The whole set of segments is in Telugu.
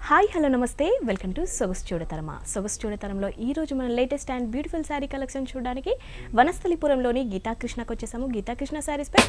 హాయ్ హలో నమస్తే వెల్కమ్ టు సొగసు చూడతరమా సొగసు చూడతరంలో ఈ రోజు మన latest and beautiful sari collection చూడడానికి వనస్థలిపురంలోని గీతాకృష్ణకు వచ్చేసాము గీతాకృష్ణ శారీస్ పై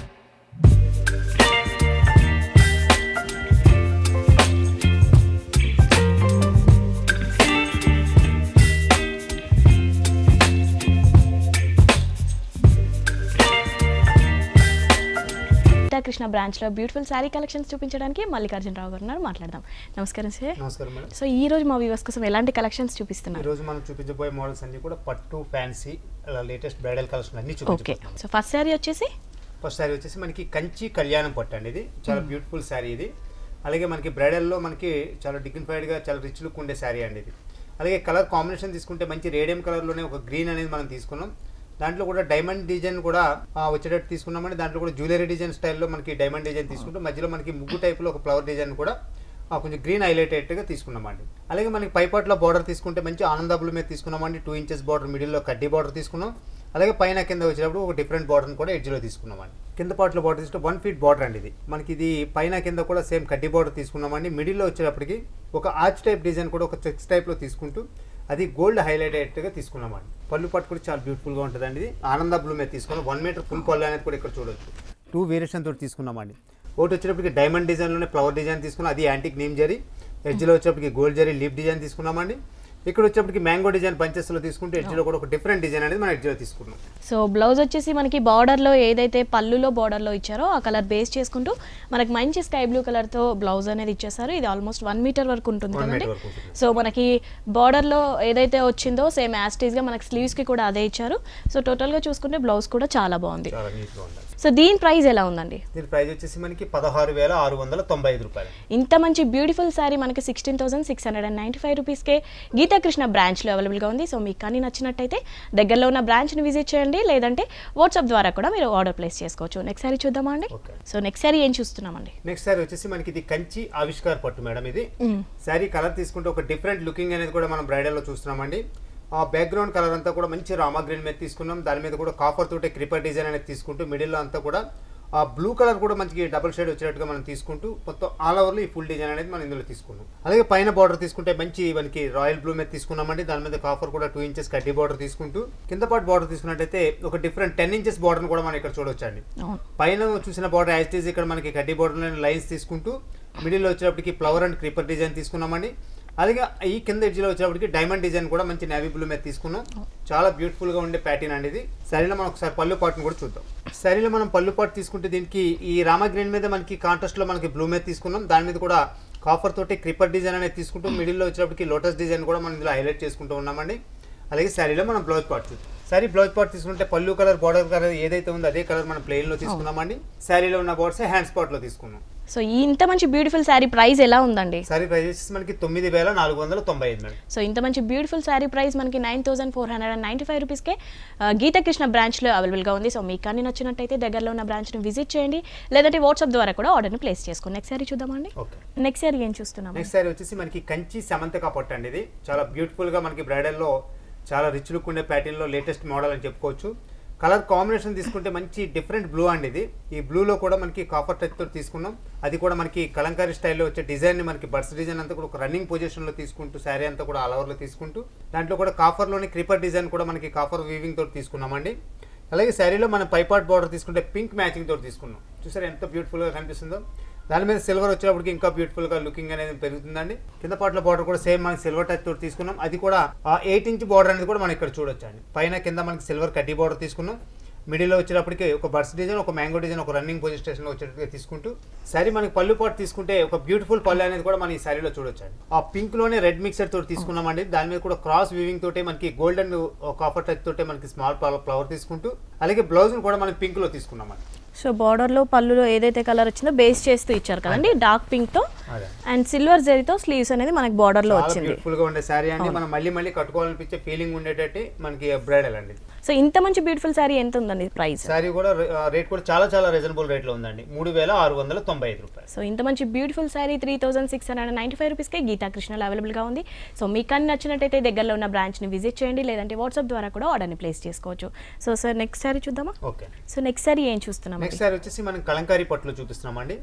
గీతాకృష్ణ బ్రాంచ్లో బ్యూటిఫుల్ శారీ కలెక్షన్స్ చూపించడానికి మల్లికార్జునరావు గారు ఉన్నారు మాట్లాడదాం నమస్కారం సార్ నమస్కారం మేడం సో ఈ రోజు మా వ్యూవర్స్ కోసం ఎలాంటి కలెక్షన్స్ చూపిస్తున్నారు ఈరోజు మనం చూపించబోయే మోడల్స్ అన్ని కూడా పట్టు ఫ్యాన్సీ లేటెస్ట్ బ్రైడల్ కలెక్షన్ అన్ని ఓకే చూపించబోతున్నాం సో ఫస్ట్ శారీ వచ్చేసి ఫస్ట్ శారీ వచ్చేసి మనకి కంచి కళ్యాణం పట్టు అండి ఇది చాలా బ్యూటిఫుల్ శారీ ఇది అలాగే మనకి బ్రైడల్లో మనకి చాలా డిగ్నిఫైడ్గా చాలా రిచ్ లుక్ ఉండే శారీ అండి ఇది అలాగే కలర్ కాంబినేషన్ తీసుకుంటే మంచి రేడియం కలర్లోనే ఒక గ్రీన్ అనేది మనం తీసుకున్నాం దాంట్లో కూడా డైమండ్ డిజైన్ కూడా ఆ, వచ్చేటట్టు తీసుకున్నామండి దాంట్లో కూడా జ్యువెలరీ డిజైన్ స్టైల్లో మనకి డైమండ్ డిజైన్ తీసుకుంటూ మధ్యలో మనకి ముగ్గు టైప్లో ఒక ఫ్లవర్ డిజైన్ కూడా ఆ, కొంచెం గ్రీన్ హైలైటెడ్గా తీసుకున్నామండి అలాగే మనకి పైపాట్లో బార్డర్ తీసుకుంటే మంచి ఆనందాబుల మీద తీసుకున్నామండి టూ ఇంచెస్ బార్డర్ మిడిల్లో కడ్డీ బార్డర్ తీసుకున్నాం అలాగే పైన కింద వచ్చినప్పుడు ఒక డిఫరెంట్ బార్డర్ని కూడా ఎడ్జ్లో తీసుకున్నామండి కింద పార్ట్లో బార్డర్ తీసుకుంటే వన్ ఫీట్ బార్డర్ అండి ఇది మనకి ఇది పైన కింద కూడా సేమ్ కడ్డీ బార్డర్ తీసుకున్నామండి మిడిల్లో వచ్చేటప్పటికి ఒక ఆర్చ్ టైప్ డిజైన్ కూడా ఒక చెక్స్ టైప్లో తీసుకుంటూ అది గోల్డ్ హైలైటెడ్గా తీసుకున్నామండి పళ్ళు పట్టు కూడా చాలా బ్యూటిఫుల్గా ఉంటుందండి ఇది ఆనంద బ్లూ మీద తీసుకున్నాం వన్ మీటర్ ఫుల్ పళ్ళు అనేది కూడా ఇక్కడ చూడొచ్చు టూ వేరియేషన్ తోటి తీసుకున్నామండి ఒకటి వచ్చేటప్పటికి డైమండ్ డిజైన్లోనే ఫ్లవర్ డిజైన్ తీసుకున్నాం అది యాంటిక్ నేమ్ జరీ ఎడ్జ్లో వచ్చేటప్పటికి గోల్డ్ జరీ లీఫ్ డిజైన్ తీసుకున్నామండి ఇక్కడ వచ్చేటప్పటికి మ్యాంగో డిజైన్ పంచెస్లో తీసుకుంటే ఎడ్జ్లో కూడా ఒక డిఫరెంట్ డిజైన్ అనేది మనం ఎడ్జ్లో తీసుకున్నాం సో బ్లౌజ్ వచ్చేసి మనకి బార్డర్లో ఏదైతే పళ్ళులో బార్డర్లో ఇచ్చారో ఆ కలర్ బేస్ చేసుకుంటూ మనకి మంచి స్కై బ్లూ కలర్తో బ్లౌజ్ అనేది ఇచ్చేసారు ఇది ఆల్మోస్ట్ వన్ మీటర్ వరకు ఉంటుంది One కదండి meter వరకు ఉంటుంది. సో మనకి బార్డర్లో ఏదైతే వచ్చిందో సేమ్ యాస్టీస్గా మనకి స్లీవ్స్కి కూడా అదే ఇచ్చారు సో టోటల్గా చూసుకుంటే బ్లౌజ్ కూడా చాలా బాగుంది చాలా నీట్గా ఉండాలి సో దీని ప్రైస్ ఎలా ఉందండి దీని ప్రైస్ వచ్చేసి మనకి పదహారు వేల ఆరు వందల తొంభై ఐదు రూపాయలు ఇంత మంచి బ్యూటిఫుల్ శారీ మనకి sixteen thousand six hundred and ninety five రూపీస్కే గీతాకృష్ణ బ్రాంచ్లో అవైలబుల్గా ఉంది సో మీకు కానీ నచ్చినట్టయితే దగ్గరలో ఉన్న బ్రాంచ్ని విజిట్ చేయండి లేదంటే వాట్సాప్ ద్వారా కూడా మీరు ఆర్డర్ ప్లేస్ చేసుకోవచ్చు నెక్స్ట్ శారీ చూద్దామా అండి ఓకే సో నెక్స్ట్ శారీ ఏం చూస్తున్నామండి నెక్స్ట్ శారీ వచ్చేసి మనకి ఇది కంచి ఆవిష్కార్ పట్టు మేడం ఇది శారీ కలర్ తీసుకుంటే ఒక డిఫరెంట్ లుకింగ్ అనేది కూడా మనం బ్రైడల్లో చూస్తున్నామండి ఆ బ్యాక్గ్రౌండ్ కలర్ అంతా కూడా మంచి రామా గ్రీన్ మీద తీసుకున్నాం దాని మీద కూడా కాఫర్ తోటే క్రిపర్ డిజైన్ అనేది తీసుకుంటూ మిడిల్లో అంతా కూడా ఆ బ్లూ కలర్ కూడా మంచి డబుల్ షేడ్ వచ్చేటట్టుగా మనం తీసుకుంటూ మొత్తం ఆల్ ఓవర్లో ఈ ఫుల్ డిజైన్ అనేది మనం ఇందులో తీసుకున్నాం అలాగే పైన బార్డర్ తీసుకుంటే మంచి మనకి రాయల్ బ్లూ మీద తీసుకున్నామండి దాని మీద కాఫర్ కూడా టూ ఇంచెస్ కడ్డీ బార్డర్ తీసుకుంటూ కింద పాటు బార్డర్ తీసుకున్నట్టయితే ఒక డిఫరెంట్ టెన్ ఇంచెస్ బార్డర్ కూడా మనం ఇక్కడ చూడొచ్చండి అవును పైన చూసిన బార్డర్ యాస్టీజ్ ఇక్కడ మనకి కడ్డీ బార్డర్ లైన్స్ తీసుకుంటూ మిడిల్లో వచ్చేటప్పటికి ఫ్లవర్ అండ్ క్రీపర్ డిజైన్ తీసుకున్నామండి అలాగే ఈ కింద ఎడ్జ్లో వచ్చేటప్పటికి డైమండ్ డిజైన్ కూడా మంచి నేవీ బ్లూ మీద తీసుకున్నాం చాలా beautiful గా ఉండే ప్యాటర్న్ అండి ఇది శారీలో మనం ఒకసారి పళ్ళు పాటును కూడా చూద్దాం శారీలో మనం పళ్ళు పాటు తీసుకుంటే దీనికి ఈ రామా గ్రీన్ మీద మనకి కాంట్రాస్ట్ లో మనకి బ్లూ మీద తీసుకున్నాం దాని మీద కూడా కాఫర్ తోటి క్రిపర్ డిజైన్ అనేది తీసుకుంటూ మిడిల్లో వచ్చేటప్పటికి లోటస్ డిజైన్ కూడా మనం ఇందులో హైలైట్ చేసుకుంటూ ఉన్నామండి అలాగే శారీలో మనం బ్లౌజ్ పార్ట్ చూద్దాం శారీ బ్లౌజ్ పార్ట్ తీసుకుంటే పళ్ళు కలర్ బార్డర్ కలర్ ఏదైతే ఉందో అదే కలర్ మనం ప్లెయిన్ లో తీసుకున్నామండి శారీలో ఉన్న బార్డర్స్ హ్యాండ్ స్పాట్ లో తీసుకున్నాం సో ఈ ఇంత మంచి బ్యూటిఫుల్ శారీ ప్రైస్ ఎలా ఉందండి శారీ ప్రైస్ వచ్చేసి మనకి తొమ్మిది వేల నాలుగు వందల తొంభై ఐదు మేడం సో ఇంత మంచి బ్యూటిఫుల్ శారీ ప్రైస్ మనకి nine thousand four hundred and ninety five రూపీస్కే గీతాకృష్ణ బ్రాంచ్లో అవైలబుల్గా ఉంది సో మీకు కానీ నచ్చినట్టయితే దగ్గరలో ఉన్న బ్రాంచ్ని విజిట్ చేయండి లేదంటే వాట్సాప్ ద్వారా కూడా ఆర్డర్ని ప్లేస్ చేసుకోండి నెక్స్ట్ శారీ చూద్దామండి ఓకే నెక్స్ట్ శారీ ఏం చూస్తున్నాం నెక్స్ట్ శారీ వచ్చేసి మనకి కంచి సమంతక పట్టు అండి ఇది చాలా బ్యూటిఫుల్ గా మనకి బ్రైడల్ లో చాలా రిచ్ లుక్ ఉండే ప్యాటర్న్ లో లేటెస్ట్ మోడల్ అని చెప్పుకోవచ్చు కలర్ కాంబినేషన్ తీసుకుంటే మంచి డిఫరెంట్ బ్లూ అండి ఇది ఈ బ్లూలో కూడా మనకి కాపర్ టచ్ తో తీసుకున్నాం అది కూడా మనకి కలంకారీ స్టైల్లో వచ్చే డిజైన్ ని మనకి బర్డ్స్ డిజైన్ అంతా కూడా ఒక రన్నింగ్ పొజిషన్ లో తీసుకుంటూ శారీ అంతా కూడా ఆల్ ఓవర్ లో తీసుకుంటూ దాంట్లో కూడా కాఫర్ లోని క్రిపర్ డిజైన్ కూడా మనకి కాఫర్ వీవింగ్ తోటి తీసుకున్నామండి అలాగే శారీలో మనం పైపాట్ బార్డర్ తీసుకుంటే పింక్ మ్యాచింగ్ తోటి తీసుకున్నాం చూసారా ఎంత బ్యూటిఫుల్ గా కనిపిస్తుందో దాని మీద సిల్వర్ వచ్చేటప్పటికి ఇంకా బ్యూటిఫుల్ గా లుకింగ్ అనేది పెరుగుతుందండి కింద పాటల బార్డర్ కూడా సేమ్ మనకి సిల్వర్ టచ్ తోటి తీసుకున్నాం అది కూడా ఆ ఎయిట్ ఇంచ్ బార్డర్ అనేది కూడా మనం ఇక్కడ చూడొచ్చండి పైన కింద మనకి సిల్వర్ కడ్డీ బార్డర్ తీసుకున్నాం మిడిల్లో వచ్చేటప్పటికి ఒక బర్డ్స్ డిజైన్ ఒక మ్యాంగో డిజైన్ ఒక రన్నింగ్ పొజిషన్ లో వచ్చేటట్టుగా తీసుకుంటూ శారీ మనకి పళ్ళు పాటు తీసుకుంటే ఒక బ్యూటిఫుల్ పళ్ళు అనేది కూడా మనం ఈ శారీలో చూడొచ్చండి ఆ పింక్ లోనే రెడ్ మిక్సర్ తోటి తీసుకున్నామండి దాని మీద కూడా క్రాస్ వీవింగ్ తోటే మనకి గోల్డెన్ కాఫర్ టచ్ తోటే మనకి స్మాల్ ఫ్లవర్ తీసుకుంటూ అలాగే బ్లౌజ్ కూడా మనం పింక్ లో తీసుకున్నామండి సో బార్డర్లో పళ్ళులో ఏదైతే కలర్ వచ్చిందో బేస్ చేస్తూ ఇచ్చారు కదండి డార్క్ పింక్తో అదే అండ్ సిల్వర్ జరీతో స్లీవ్స్ అనేది మనకి బార్డర్లో చాలా వచ్చింది బ్యూటిఫుల్ గా ఉండే శారీ అండి మనం మళ్ళీ మళ్ళీ కట్టుకోవాలనిపించే ఫీలింగ్ ఉండేటట్టు మనకి బ్రైడల్ అండి సో ఇంత మంచి బ్యూటిఫుల్ శారీ ఎంత ఉందండి ప్రైస్ శారీ కూడా రేట్ కూడా చాలా చాలా రీజనబుల్ రేట్ లో ఉందండి మూడు వేల ఆరు వందల తొంభై ఐదు రూపాయలు సో ఇంత మంచి beautiful sari three thousand six hundred ninety five రూపీస్కే గీతాకృష్ణలో అవైలబుల్గా ఉంది సో మీకు అన్ని నచ్చినట్టయితే దగ్గరలో ఉన్న బ్రాంచ్ని విజిట్ చేయండి లేదంటే వాట్సాప్ ద్వారా కూడా ఆర్డర్ని ప్లేస్ చేసుకోవచ్చు సో సార్ నెక్స్ట్ శారీ చూద్దామా ఓకే సో నెక్స్ట్ శారీ ఏం చూస్తున్నాం నెక్స్ట్ శారీ వచ్చేసి మనం కలంకారీ పట్టులో చూపిస్తున్నామండి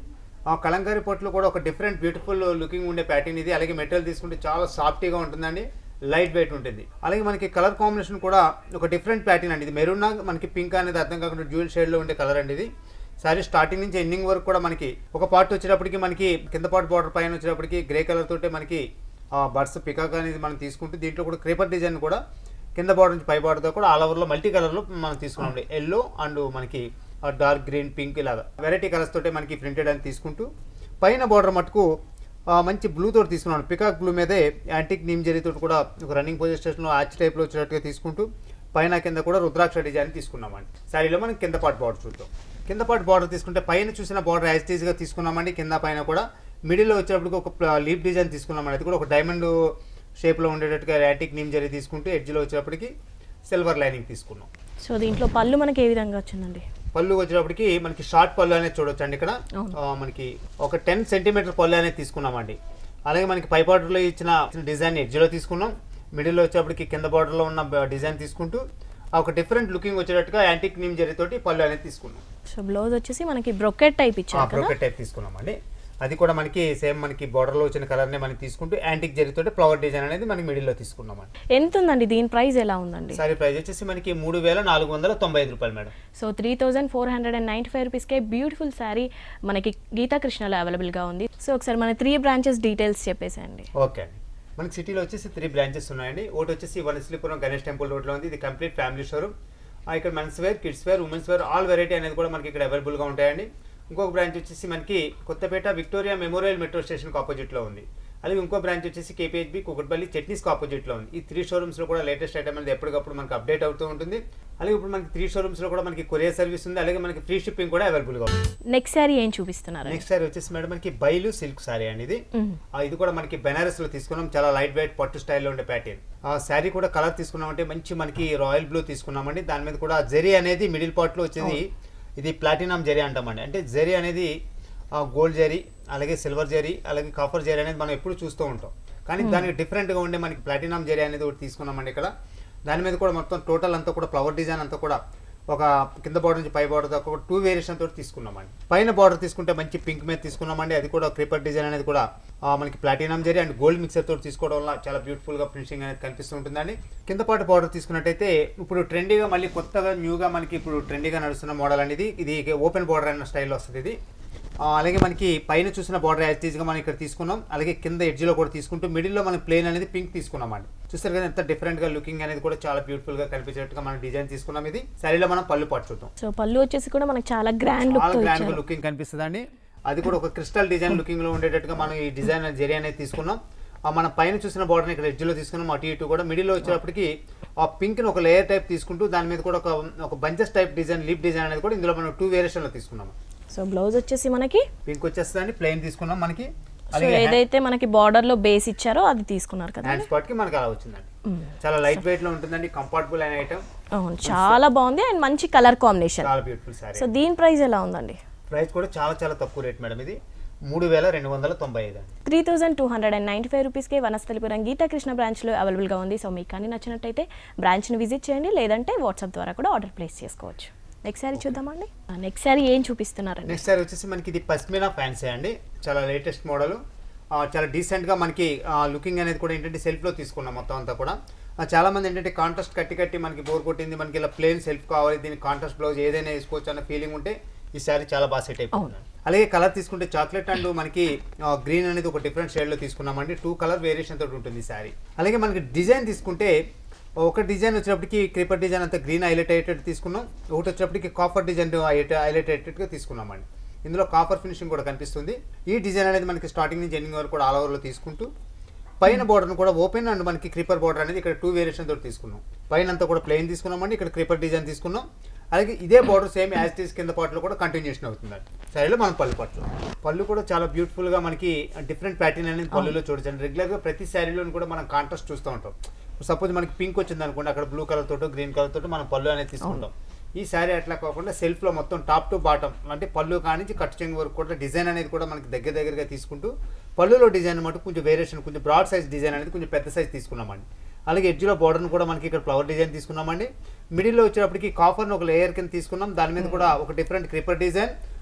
ఆ కలంకారీ పట్టులో కూడా ఒక డిఫరెంట్ బ్యూటిఫుల్ లుకింగ్ ఉండే ప్యాటర్న్ ఇది అలాగే మెటీరియల్ తీసుకుంటే చాలా సాఫ్టీగా ఉంటుందండి లైట్ వెయిట్ ఉంటుంది అలాగే మనకి కలర్ కాంబినేషన్ కూడా ఒక డిఫరెంట్ ప్యాటర్న్ అండి ఇది మెరూన్ మనకి పింక్ అనేది అర్థం కాకుండా డ్యూల్ షేడ్లో ఉండే కలర్ అండి ఇది సారీ స్టార్టింగ్ నుంచి ఎండింగ్ వరకు కూడా మనకి ఒక పార్ట్ వచ్చేటప్పటికి మనకి కింద పార్ట్ బార్డర్ పైన వచ్చేటప్పటికి గ్రే కలర్ తోటే మనకి బర్డ్స్ పికాక్ అనేది మనం తీసుకుంటే దీంట్లో కూడా క్రేపర్ డిజైన్ కూడా కింద బార్డర్ నుంచి పై బార్డర్తో కూడా ఆల్ ఓవర్లో మల్టీ కలర్లో మనం తీసుకున్నాం ఎల్లో అండ్ మనకి డార్క్ గ్రీన్ పింక్ ఇలాగా వెరైటీ కలర్స్ తోటే మనకి ప్రింటెడ్ అని తీసుకుంటూ పైన బార్డర్ మటుకు ఆ, మంచి బ్లూ తోటి తీసుకున్నాను పికాక్ బ్లూ మీదే యాంటిక్ నీమ్ జరీ తోటి కూడా ఒక రన్నింగ్ పొజిషన్లో ఆర్చ్ టైప్లో వచ్చేటట్టుగా తీసుకుంటూ పైన కింద కూడా రుద్రాక్ష డిజైన్ తీసుకున్నామండి శారీలో మనం కింద పార్ట్ బార్డర్ చూద్దాం కింద పార్ట్ బార్డర్ తీసుకుంటే పైన చూసిన బార్డర్ యాజ్ టీజ్గా తీసుకున్నామండి కింద పైన కూడా మిడిల్లో వచ్చేటప్పటికి ఒక లీప్ డిజైన్ తీసుకున్నామండి అది కూడా ఒక డైమండ్ షేప్లో ఉండేటట్టుగా యాంటిక్ నీమ్ జరీ తీసుకుంటూ ఎడ్జ్లో వచ్చేటప్పటికి సిల్వర్ లైనింగ్ తీసుకున్నాం సో దీంట్లో పళ్ళు మనకి ఏ విధంగా వచ్చిందండి పళ్ళు వచ్చేటప్పటికి మనకి షార్ట్ పళ్ళు అనేది చూడొచ్చండి ఇక్కడ అవును. ఆ, మనకి ఒక టెన్ సెంటీమీటర్ పళ్ళు అనేది తీసుకున్నామండి అలాగే మనకి పై బార్డర్లో ఇచ్చిన డిజైన్ ఎడ్జ్లో తీసుకున్నాం మిడిల్లో వచ్చేటప్పటికి కింద బార్డర్లో ఉన్న బ- డిజైన్ తీసుకుంటూ ఆ ఒక డిఫరెంట్ లుకింగ్ వచ్చేటట్టుగా యాంటిక్ నీమ్ జరీతోటి పళ్ళు అనేది తీసుకున్నాం సో బ్లౌజ్ వచ్చేసి మనకి బ్రొకెట్ టైప్ ఇచ్చారు కదా బ్రోకెట్ టైప్ తీసుకున్నామండి అది కూడా మనకి సేమ్ మనకి బార్డర్లో వచ్చిన కలర్నే మనకి తీసుకుంటూ యాంటిక్ జరీతోటి ఫ్లవర్ డిజైన్ అనేది మనకి మిడిల్లో తీసుకున్నామండి ఎంత ఉందండి దీని ప్రైస్ ఎలా ఉందండి సారీ ప్రైస్ వచ్చేసి మనకి మూడు వేల నాలుగు వందల తొంభై ఐదు రూపాయలు madam so three thousand four hundred and ninety five రూపీస్కే బ్యూటిఫుల్ శారీ మనకి గీతా కృష్ణలో అవైలబుల్గా ఉంది సో ఒకసారి మన త్రీ బ్రాంచెస్ డీటెయిల్స్ చెప్పేసేయండి ఓకే అండి మనకి సిటీలో వచ్చేసి త్రీ బ్రాంచెస్ ఉన్నాయండి ఒకటి వచ్చేసి వనశ్రీపురం గణేష్ టెంపుల్ రోడ్లో ఉంది ఇది కంప్లీట్ ఫ్యామిలీ షోరూమ్ ఇక్కడ men's wear kids wear women's wear all variety అనేది కూడా మనకి ఇక్కడ అవైలబుల్గా ఉంటాయండి ఇంకొక బ్రాంచ్ వచ్చేసి మనకి కొత్తపేట విక్టోరియా మెమోరియల్ మెట్రో స్టేషన్కి ఆపోజిట్లో ఉంది అలాగే ఇంకో బ్రాంచ్ వచ్చేసి కేపీహెచ్బి కుకట్పల్లి చట్నీస్కి ఆపోజిట్లో ఉంది ఈ త్రీ షోరూమ్స్లో కూడా లేటెస్ట్ ఐటమ్ అనేది ఎప్పటికప్పుడు మనకి అప్డేట్ అవుతూ ఉంటుంది అలాగే ఇప్పుడు మనకి త్రీ షోరూమ్స్లో కూడా మనకి కొరియర్ సర్వీస్ ఉంది అలాగే మనకి ఫ్రీ షిప్పింగ్ కూడా అవైలబుల్గా ఉంది నెక్స్ట్ శారీ ఏం చూపిస్తున్నారు నెక్స్ట్ సారీ వచ్చేసి మేడం మనకి బైలు సిల్క్ సారీ అండి ఇది ఆ, ఇది కూడా మనకి బెనారస్ లో తీసుకున్నాం చాలా లైట్ వెయిట్ పట్టు స్టైల్లో ఉండే ప్యాటర్న్ ఆ శారీ కూడా కలర్ తీసుకున్నామంటే మంచి మనకి రాయల్ బ్లూ తీసుకున్నామండి దాని మీద కూడా జెరీ అనేది మిడిల్ పార్ట్ లో వచ్చేది ఇది ప్లాటినం జెరీ అంటామండి అంటే జెరీ అనేది గోల్డ్ జెరీ అలాగే సిల్వర్ జెరీ అలాగే కాపర్ జెరీ అనేది మనం ఎప్పుడు చూస్తూ ఉంటాం కానీ దానికి different గా ఉండే మనకి ప్లాటినం జెరీ అనేది ఒకటి తీసుకున్నామండి ఇక్కడ దాని మీద కూడా మొత్తం టోటల్ అంతా కూడా ఫ్లవర్ డిజైన్ అంతా కూడా ఒక కింద బార్డర్ నుంచి పై బార్డర్ దాకా ఒక టూ వేరియేషన్ తోటి తీసుకున్నామండి పైన బార్డర్ తీసుకుంటే మంచి పింక్ మీద తీసుకున్నామండి అది కూడా క్రీపర్ డిజైన్ అనేది కూడా ఆ, మనకి platinum zari and gold mixer తోటి తీసుకోవడం వల్ల చాలా బ్యూటిఫుల్ గా ఫినిషింగ్ అనేది కనిపిస్తూ ఉంటుందండి కింద పాటు బార్డర్ తీసుకున్నట్టయితే ఇప్పుడు ట్రెండీగా మళ్ళీ కొత్తగా న్యూగా మనకి ఇప్పుడు ట్రెండీగా నడుస్తున్న మోడల్ అనేది ఇది ఓపెన్ బార్డర్ అన్న స్టైల్లో వస్తుంది ఇది ఆ, అలాగే మనకి పైన చూసిన బార్డర్ యాజ్ గా మనం ఇక్కడ తీసుకున్నాం అలాగే కింద ఎడ్జ్లో కూడా తీసుకుంటూ మిడిల్లో మనం ప్లేన్ అనేది పింక్ తీసుకున్నాం అండి చూస్తారు కదా ఎంత డిఫరెంట్ గా లుకింగ్ అనేది కూడా చాలా బ్యూటిఫుల్ గా కనిపించేట్టుగా మనం డిజైన్ తీసుకున్నాం ఇది శారీలో మనం పళ్ళు పాటు చూద్దాం సో పళ్ళు వచ్చేసి కూడా మనకి చాలా గ్రాండ్ లుక్ చాలా తో గ్రాండ్ ఇచ్చారు లుకింగ్ కనిపిస్తుంది అండి అది కూడా ఒక క్రిస్టల్ డిజైన్ లుకింగ్ లో ఉండేటట్టుగా మనం ఈ డిజైన్ జెరీ అనేది తీసుకున్నాం ఆ మనం పైన చూసిన బార్డర్ ఇక్కడ ఎడ్జ్ లో తీసుకున్నాం అటు ఇటు కూడా మిడిల్ లో వచ్చేటప్పటికి ఆ పింక్ ని ఒక లేయర్ టైప్ తీసుకుంటూ దాని మీద కూడా ఒక ఒక bunches type design leaf design అనేది కూడా ఇందులో మనం టూ వేరియేషన్ లో తీసుకున్నాం సో బ్లౌజ్ వచ్చేసి మనకి పింక్ వచ్చేస్తుందండి ప్లెయిన్ తీసుకున్నాం మనకి సో అలాగే ఏదైతే మనకి బార్డర్ లో బేస్ ఇచ్చారో అది తీసుకున్నారు కదా హ్యాండ్ స్పాట్ కి మనకి అలా వచ్చిందండి చాలా లైట్ వెయిట్ లో ఉంటుందండి కంఫర్టబుల్ అయిన ఐటమ్ అవును చాలా బాగుంది అండ్ మంచి కలర్ కాంబినేషన్ చాలా బ్యూటిఫుల్ సారీ సో దీని ప్రైస్ ఎలా ఉందండి ప్రైస్ కూడా చాలా చాలా తక్కువ రేట్ మేడం ఇది మూడు వేల రెండు వందల తొంభై ఐదు అండి three thousand two hundred and ninety five రూపీస్కి వనస్థలిపురం గీతాకృష్ణ బ్రాంచ్లో అవైలబుల్గా ఉంది సో మీకు కానీ నచ్చినట్టయితే బ్రాంచ్ని విజిట్ చేయండి లేదంటే వాట్సాప్ ద్వారా కూడా ఆర్డర్ ప్లేస్ చేసుకోవచ్చు నెక్స్ట్ శారీ చూద్దామండి నెక్స్ట్ శారీ ఏం చూపిస్తున్నారండి నెక్స్ట్ సారీ వచ్చేసి మనకి ఇది పస్మినా ఫ్యాన్సీ అండి చాలా లేటెస్ట్ మోడల్ చాలా డీసెంట్గా మనకి లుకింగ్ అనేది కూడా ఏంటంటే సెల్ఫ్లో తీసుకున్నాం మొత్తం అంతా కూడా ఆ, చాలా మంది ఏంటంటే కాంట్రాస్ట్ కట్టి కట్టి మనకి బోర్ కొట్టింది మనకి ఇలా ప్లేన్ సెల్ఫ్ కావాలి దీనికి కాంట్రాస్ట్ బ్లౌజ్ ఏదైనా వేసుకోవచ్చు అన్న ఫీలింగ్ ఉంటే ఈ సారీ చాలా బాగా సెట్ అయిపోతుంది అలాగే కలర్ తీసుకుంటే చాక్లెట్ అండ్ మనకి గ్రీన్ అనేది ఒక డిఫరెంట్ షేడ్లో తీసుకున్నామండి టూ కలర్ వేరియేషన్ తోటి ఉంటుంది ఈ సారీ అలాగే మనకి డిజైన్ తీసుకుంటే ఒక డిజైన్ వచ్చినప్పటికి క్రీపర్ డిజైన్ అంతా గ్రీన్ హైలైట్ అయ్యేటట్టు తీసుకున్నాం ఒకటి వచ్చేటప్పటికి కాపర్ డిజైన్ హైలైట్ అయ్యేటట్టుగా తీసుకున్నామండి ఇందులో కాపర్ ఫినిషింగ్ కూడా కనిపిస్తుంది ఈ డిజైన్ అనేది మనకి స్టార్టింగ్ నుంచి ఎండింగ్ వరకు కూడా ఆల్ ఓవర్లో తీసుకుంటూ పైన బార్డర్ను కూడా ఓపెన్ అండ్ మనకి క్రీపర్ బార్డర్ అనేది ఇక్కడ టూ వేరియేషన్ తోటి తీసుకున్నాం పైన అంతా కూడా ప్లెయిన్ తీసుకున్నామండి ఇక్కడ క్రీపర్ డిజైన్ తీసుకున్నాం అలాగే ఇదే బార్డర్ సేమ్ యాజ్ టీస్ కింద పాటలో కూడా కంటిన్యూషన్ అవుతుందండి సైడ్లో మనం పళ్ళు పట్టు పళ్ళు కూడా చాలా బ్యూటిఫుల్గా మనకి డిఫరెంట్ ప్యాటర్న్ అనేది పళ్ళులో చూడొచ్చు రెగ్యులర్గా ప్రతి శారీలో కూడా మనం కాంట్రాస్ట్ చూస్తూ ఉంటాం సపోజ్ మనకి పింక్ వచ్చింది అనుకోండి అక్కడ బ్లూ కలర్ తోటో గ్రీన్ కలర్ తోటో మనం పళ్ళు అనేది తీసుకుంటాం ఈ శారీ అట్లా కాకుండా సెల్ఫ్లో మొత్తం టాప్ టు బాటమ్ అంటే పళ్ళు కానించి కట్ చెంగు వరకు కూడా డిజైన్ అనేది కూడా మనకి దగ్గర దగ్గరగా తీసుకుంటూ పళ్ళులో డిజైన్ మటు కొంచెం వేరియేషన్ కొంచెం బ్రాడ్ సైజ్ డిజైన్ అనేది కొంచెం పెద్ద సైజ్ తీసుకున్నామండి అలాగే ఎడ్జ్లో బార్డర్ని కూడా మనకి ఇక్కడ ఫ్లవర్ డిజైన్ తీసుకున్నామండి మిడిల్లో వచ్చేటప్పటికి కాఫర్ని ఒక లేయర్ కింద తీసుకున్నాం దాని మీద కూడా ఒక డిఫరెంట్ క్రీపర్ డిజైన్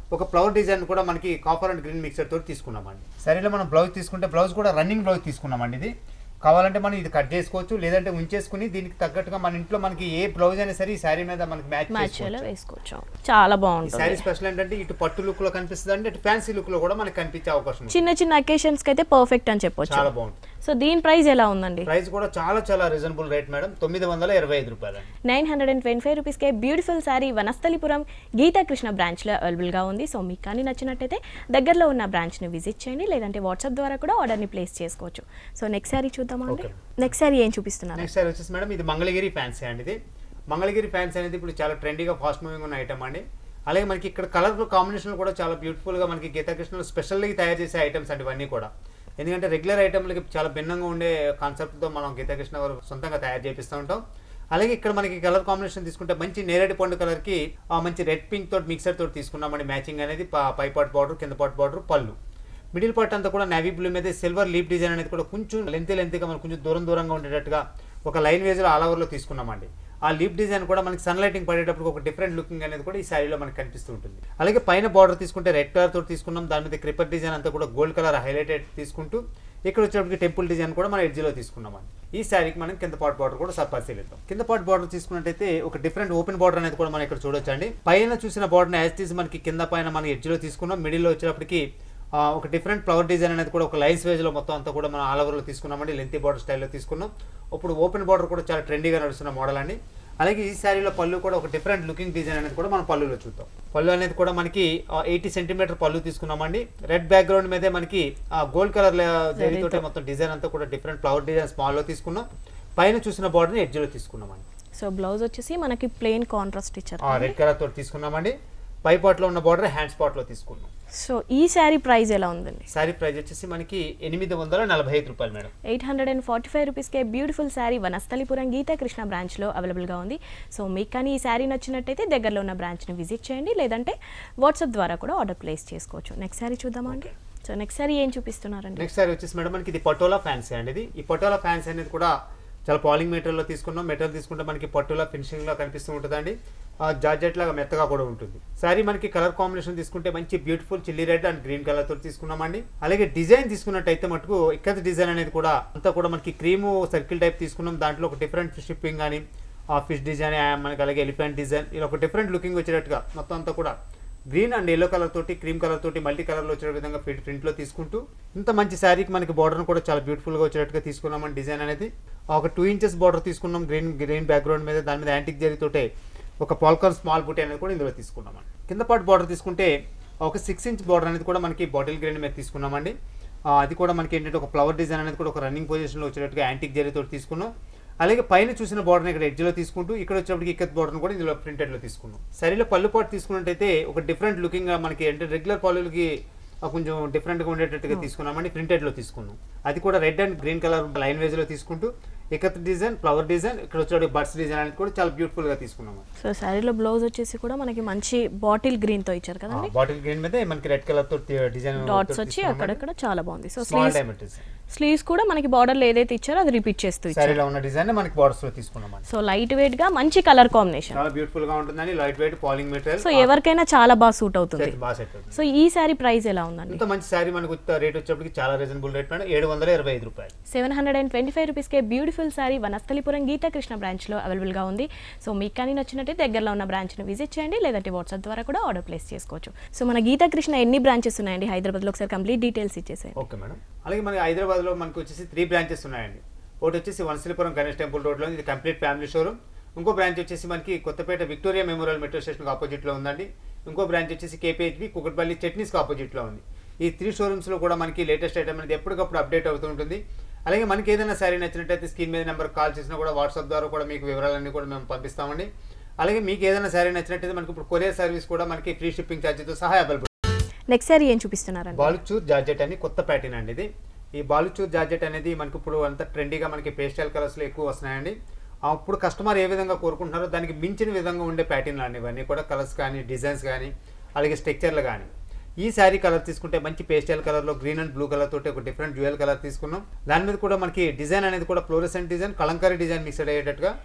ఒక ఫ్లవర్ డిజైన్ కూడా మనకి కాపర్ అండ్ గ్రీన్ మిక్సర్ తోటి తీసుకున్నామండి సరేలో మనం బ్లౌజ్ తీసుకుంటే బ్లౌజ్ కూడా రన్నింగ్ బ్లౌజ్ తీసుకున్నామండి ఇది కావాలంటే మనం ఇది కట్ చేసుకోవచ్చు లేదంటే ఉంచేసుకుని దీనికి తగ్గట్టుగా మన ఇంట్లో మనకి ఏ బ్లౌజ్ అయినా సరే ఈ శారీ మీద మనకి మ్యాచ్ మ్యాచ్ చేయాలో వేసుకోవచ్చు చాలా ఈ బాగుంటుంది శారీ స్పెషల్ ఏంటంటే ఇటు పట్టు లుక్ లో కనిపిస్తుంది అంటే ఇటు ఫ్యాన్సీ లుక్ లో కూడా మనకి కనిపించే అవకాశం ఉంది చిన్న చిన్న అకేషన్స్ కి అయితే పర్ఫెక్ట్ అని చెప్పొచ్చు చాలా బాగుంటుంది సో దీని ప్రైస్ ఎలా ఉందండి ప్రైస్ కూడా చాలా చాలా రీజనబుల్ రేట్ మేడం తొమ్మిది వందల ఇరవై ఐదు రూపాయలండి nine hundred and twenty five రూపీస్కే బ్యూటిఫుల్ శారీ వనస్థలిపురం గీతాకృష్ణ బ్రాంచ్లో అవైలబుల్గా ఉంది సో మీకు కానీ నచ్చినట్టయితే దగ్గరలో ఉన్న బ్రాంచ్ని విజిట్ చేయండి లేదంటే వాట్సాప్ ద్వారా కూడా ఆర్డర్ని ప్లేస్ చేసుకోవచ్చు సో నెక్స్ట్ శారీ చూద్దామా అండి Okay. నెక్స్ట్ శారీ ఏం చూపిస్తున్నారు నెక్స్ట్ సారీ వచ్చేసి మేడం ఇది మంగళగిరి ఫ్యాన్సీ అండి ఇది మంగళగిరి ఫ్యాన్సీ అనేది ఇప్పుడు చాలా ట్రెండీగా ఫాస్ట్ మూవింగ్ ఉన్న ఐటమ్ అండి అలాగే మనకి ఇక్కడ కలర్ కాంబినేషన్ కూడా చాలా beautiful గా మనకి గీతాకృష్ణలో స్పెషల్గా తయారు చేసే ఐటమ్స్ అండి ఇవన్నీ కూడా ఎందుకంటే రెగ్యులర్ ఐటమ్లకి చాలా భిన్నంగా ఉండే కాన్సెప్ట్తో మనం గీతాకృష్ణ వారు సొంతంగా తయారు చేపిస్తూ ఉంటాం అలాగే ఇక్కడ మనకి కలర్ కాంబినేషన్ తీసుకుంటే మంచి నేరేడు పండు కలర్కి మంచి రెడ్ పింక్ తోటి మిక్సర్ తోటి తీసుకున్నామండి మ్యాచింగ్ అనేది ప- పై పాట్ బార్డర్ కింద పాట్ బార్డర్ పళ్ళు మిడిల్ పార్ట్ అంతా కూడా నేవీ బ్లూ మీద సిల్వర్ లీప్ డిజైన్ అనేది కూడా కొంచెం లెంత్ లెంత్గా మనకు కొంచెం దూరం దూరంగా ఉండేటట్టుగా ఒక లైన్ వేజ్లో ఆల్ ఓవర్లో తీసుకున్నామండి ఆ లీప్ డిజైన్ కూడా మనకి సన్ లైటింగ్ పడేటప్పుడు ఒక డిఫరెంట్ లుకింగ్ అనేది కూడా ఈ శారీలో మనకి కనిపిస్తూ ఉంటుంది అలాగే పైన బార్డర్ తీసుకుంటే రెడ్ కలర్ తోటి తీసుకున్నాం దాని మీద క్రిపర్ డిజైన్ అంతా కూడా గోల్డ్ కలర్ హైలైటెడ్ తీసుకుంటూ ఇక్కడ వచ్చేటప్పటికి టెంపుల్ డిజైన్ కూడా మనం ఎడ్జ్లో తీసుకున్నామండి ఈ శారీకి మనం కింద పాట్ బార్డర్ కూడా సబ్ పరిశీలిద్దాం కింద పాట్ బార్డర్ తీసుకున్నట్టయితే ఒక డిఫరెంట్ ఓపెన్ బార్డర్ అనేది కూడా మనం ఇక్కడ చూడొచ్చండి పైన చూసిన బార్డర్ యాజ్ తీసి మనకి కింద పైన మనం ఎడ్జ్లో తీసుకున్నాం మిడిల్లో వచ్చేటప్పటికి ఆ, ఒక డిఫరెంట్ ఫ్లవర్ డిజైన్ అనేది కూడా ఒక లైన్స్ వేజ్లో మొత్తం అంతా కూడా మనం ఆల్ ఓవర్లో తీసుకున్నామండి లెంతీ బార్డర్ స్టైల్లో తీసుకున్నాం ఇప్పుడు ఓపెన్ బార్డర్ కూడా చాలా ట్రెండీగా నడుస్తున్న మోడల్ అండి అలాగే ఈ శారీలో పళ్ళు కూడా ఒక డిఫరెంట్ లుకింగ్ డిజైన్ అనేది కూడా మనం పళ్ళులో చూద్దాం పళ్ళు అనేది కూడా మనకి ఎయిటీ సెంటీమీటర్ పళ్ళు తీసుకున్నామండి రెడ్ బ్యాక్గ్రౌండ్ మీదే మనకి గోల్డ్ కలర్ జరిగితోటే మొత్తం డిజైన్ అంతా కూడా డిఫరెంట్ ఫ్లవర్ డిజైన్ స్మాల్లో తీసుకున్నాం పైన చూసిన బార్డర్ని ఎడ్జ్లో తీసుకున్నామండి సో బ్లౌజ్ వచ్చేసి మనకి ప్లెయిన్ కాంట్రాస్ట్ ఇచ్చారు రెడ్ కలర్ తోటి తీసుకున్నామండి పై పార్ట్లో ఉన్న బార్డర్ హ్యాండ్ స్పాట్లో తీసుకున్నాం సో ఈ శారీ ప్రైస్ ఎలా ఉందండి శారీ ప్రైస్ వచ్చేసి మనకి ఎనిమిది వందల నలభై ఐదు రూపాయలు madam eight hundred and forty five రూపీస్కే బ్యూటిఫుల్ శారీ వనస్థలిపురం గీతాకృష్ణ బ్రాంచ్లో అవైలబుల్గా ఉంది సో మీకు కానీ ఈ శారీ నచ్చినట్టయితే దగ్గరలో ఉన్న బ్రాంచ్ని విజిట్ చేయండి లేదంటే వాట్సాప్ ద్వారా కూడా ఆర్డర్ ప్లేస్ చేసుకోవచ్చు నెక్స్ట్ శారీ చూద్దామా అండి సో నెక్స్ట్ శారీ ఏం చూపిస్తున్నారండి నెక్స్ట్ సారీ వచ్చేసి మేడం మనకి ఇది పటోలా ఫ్యాన్సీ అండి ఇది ఈ పటోలా ఫ్యాన్సీ అనేది కూడా చాలా పాలింగ్ మెటీరియల్లో తీసుకున్నాం మెటీరియల్ తీసుకుంటే మనకి పట్టులా ఫినిషింగ్లో కనిపిస్తూ ఉంటుందండి ఆ జార్జెట్ లాగా మెత్తగా కూడా ఉంటుంది శారీ మనకి కలర్ కాంబినేషన్ తీసుకుంటే మంచి beautiful chilli red and green colour తో తీసుకున్నామండి అలాగే డిజైన్ తీసుకున్నట్టయితే మటుకు ఇక్కడ డిజైన్ అనేది కూడా అంతా కూడా మనకి క్రీము సర్కిల్ టైప్ తీసుకున్నాం దాంట్లో ఒక డిఫరెంట్ షిప్పింగ్ కానీ ఆ ఫిష్ డిజైన్ మనకి అలాగే ఎలిఫెంట్ డిజైన్ ఇలా ఒక డిఫరెంట్ లుకింగ్ వచ్చేటట్టుగా మొత్తం అంతా కూడా గ్రీన్ అండ్ ఎల్లో కలర్ తోటి క్రీమ్ కలర్ తోటి మల్టీ కలర్లో వచ్చే విధంగా ప్రింట్ ప్రింట్లో తీసుకుంటూ ఇంత మంచి శారీకి మనకి బార్డర్ కూడా చాలా బ్యూటిఫుల్గా వచ్చేటట్టుగా తీసుకున్నామని డిజైన్ అనేది ఒక టూ ఇంచెస్ బార్డర్ తీసుకున్నాం గ్రీన్ గ్రీన్ బ్యాక్గ్రౌండ్ మీద దాని మీద యాంటిక్ జరితోటే ఒక పాల్కాన్ స్మాల్ బుటీ అనేది కూడా ఇందులో తీసుకున్నామండి కింద పాటు బార్డర్ తీసుకుంటే ఒక సిక్స్ ఇంచ్ బార్డర్ అనేది కూడా మనకి బాటిల్ గ్రీన్ మీద తీసుకున్నామండి ఆ, అది కూడా మనకి ఏంటంటే ఒక ఫ్లవర్ డిజైన్ అనేది కూడా ఒక రన్నింగ్ పొజిషన్లో వచ్చేటట్టుగా యాంటిక్ జరితో తీసుకున్నాం అలాగే పైన చూసిన బార్డర్ ఇక్కడ ఎడ్జ్లో తీసుకుంటూ ఇక్కడ వచ్చేప్పటికి ఇక్కత్ బార్డర్ కూడా ఇందులో ప్రింటెడ్లో తీసుకున్నాం సరిలో పళ్ళు పాటు తీసుకున్నట్టయితే ఒక డిఫరెంట్ లుకింగ్ మనకి అంటే రెగ్యులర్ పళ్ళులకి ఆ, కొంచెం డిఫరెంట్గా ఉండేటట్టుగా తీసుకున్నామండి ప్రింటెడ్లో తీసుకున్నాం అది కూడా red and green colour line వేజ్లో తీసుకుంటూ ఇకత్ డిజైన్ ఫ్లవర్ డిజైన్ ఇక్కడ వచ్చే బర్డ్స్ డిజైన్ అనేది కూడా చాలా బ్యూటిఫుల్గా తీసుకున్నాము సో శారీలో బ్లౌజ్ వచ్చేసి కూడా మనకి మంచి బాటిల్ గ్రీన్తో ఇచ్చారు కదండి బాటిల్ గ్రీన్ మీద మనకి రెడ్ కలర్ తో డిజైన్ డాట్స్ వచ్చి అక్కడక్కడ చాలా బాగుంది so small sleeves diamond design sleeves కూడా మనకి బార్డర్లో ఏదైతే ఇచ్చారో అది రిపీట్ చేస్తూ ఇచ్చారు శారీలో ఉన్న డిజైన్ మనకి బార్డర్స్ లో తీసుకున్నామండి సో లైట్ వెయిట్ గా మంచి కలర్ కాంబినేషన్ చాలా బ్యూటిఫుల్ గా ఉంటుందండి లైట్ వెయిట్ పాలింగ్ మెటీరియల్ సో ఎవరికైనా చాలా బాగా సూట్ అవుతుంది బాగా సెట్ అవుతుంది సో ఈ శారీ ప్రైస్ ఎలా ఉందండి ఇంత మంచి శారీ మనకు రేట్ వచ్చేప్పటికి చాలా రీజనబుల్ రేట్ మేడం ఏడు వందల ఇరవై ఐదు రూపాయలు seven hundred and twenty five రూపీస్కే బ్యూటిఫుల్ శారీ వనస్థలిపురం గీతాకృష్ణ బ్రాంచ్లో అవైలబుల్గా ఉంది సో మీకు కానీ నచ్చినట్టే దగ్గరలో ఉన్న బ్రాంచ్ని విజిట్ చేయండి లేదంటే వాట్సాప్ ద్వారా కూడా ఆర్డర్ ప్లేస్ చేసుకోవచ్చు సో మన గీతాకృష్ణ ఎన్ని బ్రాంచెస్ ఉన్నాయండి హైదరాబాద్లో ఒకసారి కంప్లీట్ డీటెయిల్స్ ఇచ్చేసేయండి ఓకే మేడం అలాగే మనకి హైదరాబాద్ లో మనకు వచ్చేసి త్రీ బ్రాంచెస్ ఉన్నాయండి ఒకటి వచ్చేసి వనశలిపురం గణేష్ టెంపుల్ రోడ్ లో ఇది కంప్లీట్ ఫ్యామిలీ షోరూమ్ ఇంకో బ్రాంచ్ వచ్చేసి మనకి Kothapeta Victoria Memorial metro station opposite లో ఉందండి ఇంకో బ్రాంచ్ వచ్చేసి కేపీహెచ్బి కుకట్పల్లి చట్నీస్ ఆపోజిట్ లో ఉంది ఈ త్రీ షోరూమ్స్ లో కూడా మనకి లేటెస్ట్ ఐటమ్ అనేది ఎప్పటికప్పుడు అప్డేట్ అవుతూ ఉంటుంది అలాగే మనకి ఏదైనా శారీ నచ్చినట్టయితే స్క్రీన్ మీద నెంబర్ కాల్ చేసినా కూడా వాట్సాప్ ద్వారా కూడా మీకు వివరాలన్నీ కూడా మేము పంపిస్తామండి అలాగే మీకు ఏదైనా శారీ నచ్చినట్టయితే మనకి ఇప్పుడు కొరియర్ సర్వీస్ కూడా మనకి ఫ్రీ షిప్పింగ్ ఛార్జీతో సహా అవైలబుల్ నెక్స్ట్ శారీ ఏం చూపిస్తున్నారండి బాలుచూర్ జార్జెట్ అని కొత్త ప్యాటర్న్ అండి ఇది ఈ బాలుచూర్ జార్జెట్ అనేది మనకి ఇప్పుడు అంత ట్రెండీగా మనకి పేస్టల్ కలర్స్లో ఎక్కువ వస్తున్నాయండి అప్పుడు కస్టమర్ ఏ విధంగా కోరుకుంటున్నారో దానికి మించిన విధంగా ఉండే ప్యాటర్న్లు అండి ఇవన్నీ కూడా కలర్స్ కానీ డిజైన్స్ కానీ అలాగే స్ట్రక్చర్లు కానీ ఈ శారీ కలర్ తీసుకుంటే మంచి పేస్టల్ కలర్లో గ్రీన్ అండ్ బ్లూ కలర్ తోటి ఒక డిఫరెంట్ డ్యూయల్ కలర్ తీసుకున్నాం దాని మీద కూడా మనకి డిజైన్ అనేది కూడా fluorescent design kalamkari design mixed అయ్యేటట్టుగా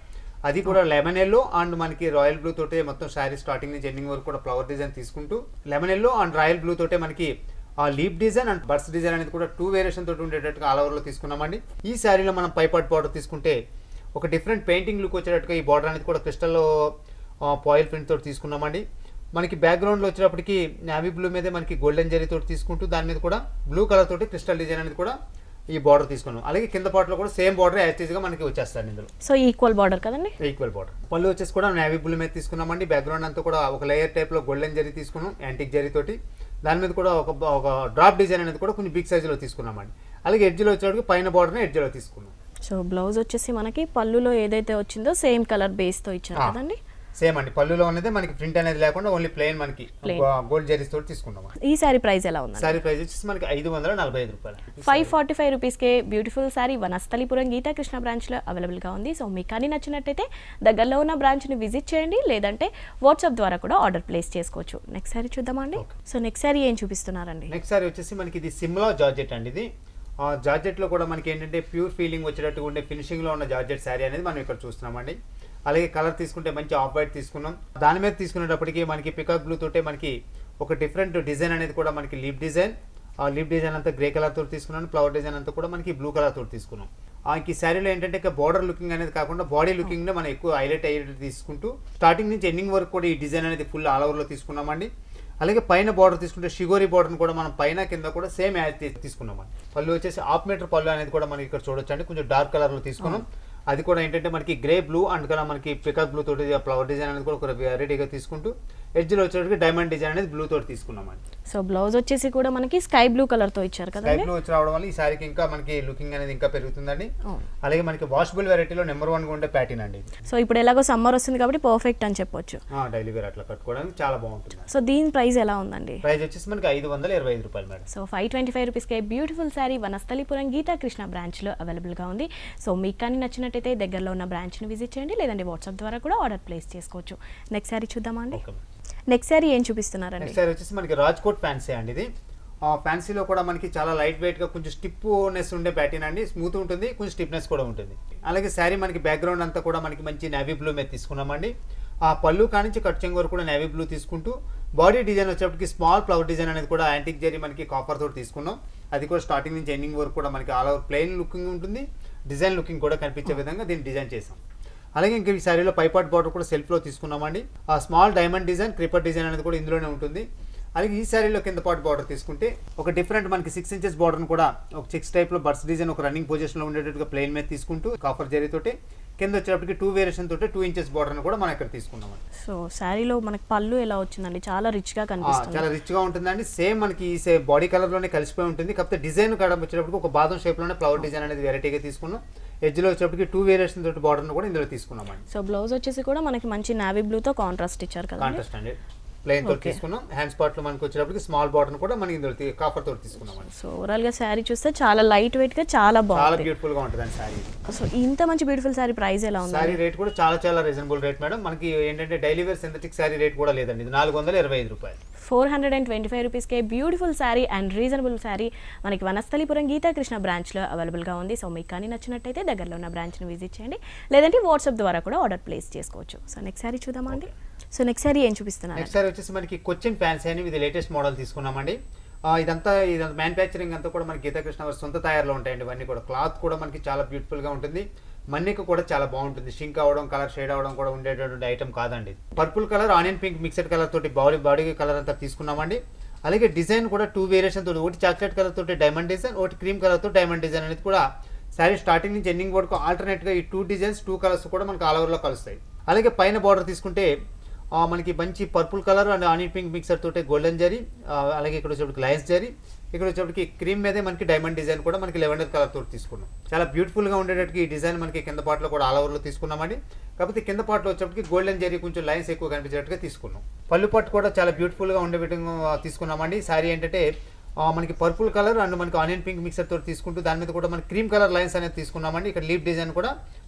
అది కూడా లెమన్ ఎల్లో అండ్ మనకి రాయల్ బ్లూ తోటే మొత్తం శారీ స్టార్టింగ్ నుంచి ఎండింగ్ వరకు కూడా ఫ్లవర్ డిజైన్ తీసుకుంటూ lemon yellow and royal blue తోటే మనకి ఆ leaf design and birds design అనేది కూడా టూ వేరియేషన్ తోటి ఉండేటట్టుగా ఆల్ ఓవర్లో తీసుకున్నామండి ఈ శారీలో మనం పైపాట్ బార్డర్ తీసుకుంటే ఒక డిఫరెంట్ పెయింటింగ్ లుక్ వచ్చేటట్టుగా ఈ బార్డర్ అనేది కూడా క్రిస్టల్లో పాయిల్ ప్రింట్ తోటి తీసుకున్నామండి మనకి బ్యాక్గ్రౌండ్లో వచ్చేటప్పటికి నావీ బ్లూ మీదే మనకి గోల్డెన్ జరీ తోటి తీసుకుంటూ దాని మీద కూడా బ్లూ కలర్ తోటి క్రిస్టల్ డిజైన్ అనేది కూడా ఈ బార్డర్ తీసుకున్నాం అలాగే కింద పాటలో కూడా సేమ్ బార్డర్ యాస్టీజ్గా మనకి వచ్చేస్తాడు ఇందులో సో ఈక్వల్ బార్డర్ కదండి ఈక్వల్ బార్డర్ పళ్ళు వచ్చేసి కూడా నేవీ బ్లూ మీద తీసుకున్నామండి బ్యాక్గ్రౌండ్ అంతా కూడా ఒక లేయర్ టైప్లో గోల్డెన్ జరీ తీసుకున్నాం యాంటిక్ జరీ తోటి దాని మీద కూడా ఒక ఒక డ్రాప్ డిజైన్ అనేది కూడా కొంచెం బిగ్ సైజులో తీసుకున్నామండి అలాగే ఎడ్జ్లో వచ్చేటప్పుడు పైన బార్డర్ని ఎడ్జ్లో తీసుకున్నాం సో బ్లౌజ్ వచ్చేసి మనకి పళ్ళులో ఏదైతే వచ్చిందో సేమ్ కలర్ బేస్తో ఇచ్చారు ఆ. కదండి సేమ్ అండి పళ్ళులో ఉన్నది మనకి ప్రింట్ అనేది లేకుండా ఓన్లీ ప్లెయిన్ మనకి Plain. గోల్డ్ జరీస్ తోటి తీసుకున్నాం ఈ శారీ ప్రైస్ ఎలా ఉందండి సారీ ప్రైస్ వచ్చేసి మనకి ఐదు వందల నలభై ఐదు రూపాయలు ఫైవ్ ఫార్టీ ఫైవ్ రూపీస్కే బ్యూటిఫుల్ శారీ వనస్థలిపురం గీతాకృష్ణ బ్రాంచ్లో అవైలబుల్గా ఉంది సో మీకు కానీ నచ్చినట్టయితే దగ్గరలో ఉన్న బ్రాంచ్ని విజిట్ చేయండి లేదంటే వాట్సాప్ ద్వారా కూడా ఆర్డర్ ప్లేస్ చేసుకోవచ్చు నెక్స్ట్ శారీ చూద్దామండి సో నెక్స్ట్ శారీ ఏం చూపిస్తున్నారండి నెక్స్ట్ సారీ వచ్చేసి మనకి ఇది సిమ్లా జార్జెట్ అండి ఇది ఆ జార్జెట్లో కూడా మనకి ఏంటంటే ప్యూర్ ఫీలింగ్ వచ్చేటట్టుగా ఉండే ఫినిషింగ్లో ఉన్న జార్జెట్ శారీ అనేది మనం ఇక్కడ చూస్తున్నామండి అలాగే కలర్ తీసుకుంటే మంచి ఆఫ్ వైట్ తీసుకున్నాం దాని మీద తీసుకునేటప్పటికి మనకి పికాక్ బ్లూ తోటే మనకి ఒక డిఫరెంట్ డిజైన్ అనేది కూడా మనకి లీప్ డిజైన్ ఆ లీప్ డిజైన్ అంతా గ్రే కలర్ తోటి తీసుకున్నాను ఫ్లవర్ డిజైన్ అంతా కూడా మనకి బ్లూ కలర్ తోటి తీసుకున్నాం ఆ ఈ శారీలో ఏంటంటే ఇక బార్డర్ లుకింగ్ అనేది కాకుండా బాడీ లుకింగ్ మనం ఎక్కువ హైలైట్ అయ్యేటట్టు తీసుకుంటూ స్టార్టింగ్ నుంచి ఎండింగ్ వరకు కూడా ఈ డిజైన్ అనేది ఫుల్ ఆల్ ఓవర్లో తీసుకున్నామండి అలాగే పైన బార్డర్ తీసుకుంటే షిగోరి బార్డర్ని కూడా మనం పైన కింద కూడా సేమ్ యాజ్ తీసుకున్నాం పళ్ళు వచ్చేసి హాఫ్ మీటర్ పళ్ళు అనేది కూడా మనకి ఇక్కడ చూడొచ్చు అండి కొంచెం డార్క్ కలర్లో తీసుకున్నాం అది కూడా ఏంటంటే మనకి గ్రే బ్లూ అండ్ కూడా మనకి పికప్ బ్లూ తోటి ఫ్లవర్ డిజైన్ అనేది కూడా ఒక వెరైటీగా తీసుకుంటూ ఎడ్జ్లో వచ్చేటికి డైమండ్ డిజైన్ అనేది బ్లూ తోటి తీసుకున్నామండి సో బ్లౌజ్ వచ్చేసి కూడా మనకి స్కై బ్లూ కలర్తో ఇచ్చారు స్కై కదండి బ్లూ వచ్చి రావడం వల్ల ఈ శారీకి ఇంకా మనకి లుకింగ్ అనేది ఇంకా పెరుగుతుందండి అవును. అలాగే మనకి వాషబుల్ వెరైటీలో నెంబర్ వన్గా ఉండే ప్యాటర్న్ అండి ఇది సో ఇప్పుడు ఎలాగో సమ్మర్ వస్తుంది కాబట్టి పర్ఫెక్ట్ అని చెప్పొచ్చు డైలీ వేర్ అట్లా కట్టుకోవడానికి చాలా బాగుంటుంది సో దీని ప్రైస్ ఎలా ఉందండి ప్రైస్ వచ్చేసి మనకి ఐదు వందల ఇరవై ఐదు రూపాయలు madam so five twenty five రూపీస్కే బ్యూటిఫుల్ శారీ వనస్థలిపురం గీతాకృష్ణ బ్రాంచ్లో అవైలబుల్గా ఉంది సో మీకు కానీ నచ్చినట్టయితే దగ్గరలో ఉన్న బ్రాంచ్ని విజిట్ చేయండి లేదంటే వాట్సాప్ ద్వారా కూడా ఆర్డర్ ప్లేస్ చేసుకోవచ్చు నెక్స్ట్ శారీ చూద్దామా అండి ఓకే మేడం నెక్స్ట్ శారీ ఏం చూపిస్తున్నారండి నెక్స్ట్ సారీ వచ్చేసి మనకి రాజ్కోట్ ఫ్యాన్సీ అండి ఇది ఆ ఫ్యాన్సీలో కూడా మనకి చాలా లైట్ వెయిట్ గా కొంచెం స్టిప్నెస్ ఉండే ప్యాటర్న్ అండి స్మూత్ ఉంటుంది కొంచెం స్టిఫ్నెస్ కూడా ఉంటుంది అలాగే శారీ మనకి బ్యాక్గ్రౌండ్ అంతా కూడా మనకి మంచి నేవీ బ్లూ మీద తీసుకున్నామండి ఆ పళ్ళు కానించి కట్ చెంగు వరకు కూడా నేవీ బ్లూ తీసుకుంటూ బాడీ డిజైన్ వచ్చేప్పటికి స్మాల్ ఫ్లవర్ డిజైన్ అనేది కూడా యాంటిక్ జరీ మనకి కాపర్ తోటి తీసుకున్నాం అది కూడా స్టార్టింగ్ నుంచి ఎండింగ్ వరకు కూడా మనకి ఆల్ ఓవర్ ప్లెయిన్ లుకింగ్ ఉంటుంది డిజైన్ లుకింగ్ కూడా కనిపించే విధంగా దీన్ని డిజైన్ చేసాం అలాగే ఇంక ఈ శారీలో పైపాట్ బార్డర్ కూడా సెల్ఫ్లో తీసుకున్నామండి ఆ small diamond design creeper design అనేది కూడా ఇందులోనే ఉంటుంది అలాగే ఈ శారీలో కింద పాటు బార్డర్ తీసుకుంటే ఒక డిఫరెంట్ మనకి సిక్స్ ఇంచెస్ బార్డర్ని కూడా ఒక సిక్స్ టైప్లో బర్డ్స్ డిజైన్ ఒక రన్నింగ్ పొజిషన్లో ఉండేటట్టుగా ప్లెయిన్ మీద తీసుకుంటూ కాఫర్ జరీతోటి కింద వచ్చేటప్పటికి టూ వేరియేషన్ తోటి టూ ఇంచెస్ బార్డర్ని కూడా మనం ఇక్కడ తీసుకున్నామండి సో శారీలో మనకి పళ్ళు ఎలా వచ్చిందండి చాలా రిచ్గా ఆ, కనిపిస్తుంది చాలా రిచ్ గా ఉంటుందండి సేమ్ మనకి ఈ సే బాడీ కలర్ లోనే కలిసిపోయి ఉంటుంది కాకపోతే డిజైన్ కాడ వచ్చేటప్పుడు ఒక బాదం షేప్ లోనే ఫ్లవర్ డిజైన్ అనేది వెరైటీగా తీసుకున్నాం ఎడ్జ్ లో వచ్చేటప్పటికి టూ వేరియేషన్ తోటి బార్డర్ కూడా ఇందులో తీసుకున్నామండి సో బ్లౌజ్ వచ్చేసి కూడా మనకి మంచి నావీ బ్లూతో కాంట్రాస్ట్ ఇచ్చారు కదండి కాంట్రాస్ట్ అండి ప్లెయిన్ తోటి Okay. తీసుకున్నాం హ్యాండ్ స్పాట్ లో మనకి వచ్చేటప్పటికి స్మాల్ బార్డర్ కూడా మనకి ఇందులో కాఫర్ తోటి తీసుకున్నామండి సో ఓవరాల్ గా శారీ చూస్తే చాలా లైట్ వెయిట్ గా చాలా చాలా బాగుంది బ్యూటిఫుల్ గా ఉంటుందండి శారీ సో ఇంత మంచి బ్యూటిఫుల్ శారీ ప్రైస్ ఎలా ఉంది శారీ రేట్ కూడా చాలా చాలా రీజనబుల్ రేట్ మేడం మనకి ఏంటంటే daily wear synthetic sari rate కూడా లేదండి ఇది నాలుగు వందల ఇరవై ఐదు రూపాయలు four hundred and twenty five రూపీస్కే beautiful sari and reasonable sari మనకి వనస్థలిపురం గీతాకృష్ణ బ్రాంచ్లో అవైలబుల్గా ఉంది సో మీకు కానీ నచ్చినట్టయితే దగ్గరలో ఉన్న బ్రాంచ్ని విజిట్ చేయండి లేదంటే వాట్సాప్ ద్వారా కూడా ఆర్డర్ ప్లేస్ చేసుకోవచ్చు సో నెక్స్ట్ శారీ చూద్దామా అండి సో నెక్స్ట్ శారీ ఏం చూపిస్తున్నారు నెక్స్ట్ సారీ వచ్చేసి మనకి కొచ్చిన్ ఫ్యాన్సీ అని ఇది లేటెస్ట్ మోడల్ తీసుకున్నామండి ఆ, ఇదంతా ఇదంతా మ్యానుఫ్యాక్చరింగ్ అంతా కూడా మనకి గీతాకృష్ణ వారి సొంత తయారులో ఉంటాయండి ఇవన్నీ కూడా క్లాత్ కూడా మనకి చాలా beautiful గా ఉంటుంది మన్నిక కూడా చాలా బాగుంటుంది షింక్ అవ్వడం కలర్ షేడ్ అవ్వడం కూడా ఉండేటటువంటి ఐటమ్ కాదండి purple colour onion pink mixed colour తోటి బాడీ బాడీ కలర్ అంతా తీసుకున్నామండి అలాగే డిజైన్ కూడా టూ వేరియేషన్ తోటి ఒకటి చాక్లెట్ కలర్ తోటి డైమండ్ డిజైన్ ఒకటి క్రీమ్ కలర్ తోటి డైమండ్ డిజైన్ అనేది కూడా శారీ స్టార్టింగ్ నుంచి ఎండింగ్ వరకు alternate గా ఈ టూ డిజైన్స్ టూ కలర్స్ కూడా మనకి ఆల్ ఓవర్లో కలుస్తాయి అలాగే పైన బార్డర్ తీసుకుంటే ఆ, మనకి మంచి purple colour and onion pink mixer తోటి గోల్డెన్ జరీ ఆ, అలాగే ఇక్కడ వచ్చేప్పటికి లయన్స్ జరీ ఇక్కడ వచ్చేప్పటికి క్రీమ్ మీదే మనకి డైమండ్ డిజైన్ కూడా మనకి లెవెండర్ కలర్ తోటి తీసుకున్నాం చాలా బ్యూటిఫుల్ గా ఉండేటట్టుగా ఈ డిజైన్ మనకి కింద పాటలో కూడా ఆల్ ఓవర్లో తీసుకున్నామండి కాకపోతే కింద పాటలో వచ్చేప్పటికి గోల్డెన్ జరీ కొంచెం లైన్స్ ఎక్కువ కనిపించేట్టుగా తీసుకున్నాం పళ్ళు పట్టు కూడా చాలా బ్యూటిఫుల్ గా ఉండే విధంగా తీసుకున్నామండి సారీ ఏంటంటే ఆ, మనకి పర్పుల్ కలర్ అండ్ మనకి ఆనియన్ పింక్ మిక్సర్ తోటి తీసుకుంటూ దాని మీద కూడా మనకి క్రీమ్ కలర్ లైన్స్ అనేది తీసుకున్నామండి ఇక్కడ లీప్ డిజైన్ కూడా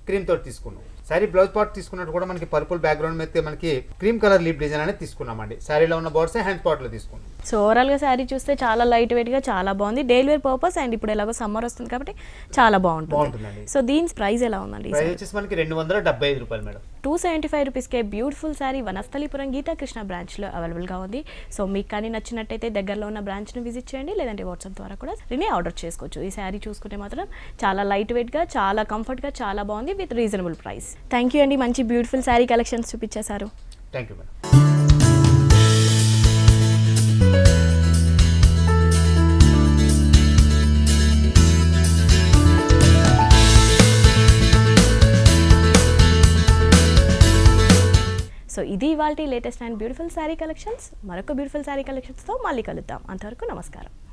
క్రీమ్ తోటి తీసుకున్నాం శారీ బ్లౌజ్ పార్ట్ తీసుకున్నట్టు కూడా మనకి పర్పుల్ బ్యాక్గ్రౌండ్ మీద మనకి క్రీమ్ కలర్ లీప్ డిజైన్ అనేది తీసుకున్నామండి శారీలో ఉన్న బోర్డ్స్ హ్యాండ్ పార్ట్లో తీసుకున్నాం సో ఓవరాల్గా శారీ చూస్తే చాలా లైట్ వెయిట్గా చాలా బాగుంది డైలీ వేర్ పర్పస్ అండ్ ఇప్పుడు ఎలాగో సమ్మర్ వస్తుంది కాబట్టి చాలా బాగుంటుంది బాగుంటుందండి. సో దీని ప్రైస్ ఎలా ఉందండి ప్రైస్ వచ్చేసి మనకి రెండు వందల డెబ్బై ఐదు రూపాయలు మేడం టూ సెవెంటీ ఫైవ్ రూపీస్కే బ్యూటిఫుల్ శారీ వనస్థలిపురం గీతాకృష్ణ బ్రాంచ్లో అవైలబుల్గా ఉంది సో మీకు కానీ నచ్చినట్టయితే దగ్గరలో ఉన్న బ్రాంచ్ని విజిట్ చేయండి లేదంటే వాట్సాప్ ద్వారా కూడా రినే ఆర్డర్ చేసుకోవచ్చు ఈ శారీ చూసుకుంటే మాత్రం చాలా లైట్ వెయిట్గా చాలా కంఫర్ట్గా చాలా బాగుంది with reasonable price thank you అండి మంచి బ్యూటిఫుల్ శారీ కలెక్షన్స్ చూపించేశారు థ్యాంక్ యూ మేడం సో ఇది ఇవాళ latest and beautiful sari collections మరొక బ్యూటిఫుల్ శారీ కలెక్షన్స్తో మళ్ళీ కలుద్దాం అంతవరకు నమస్కారం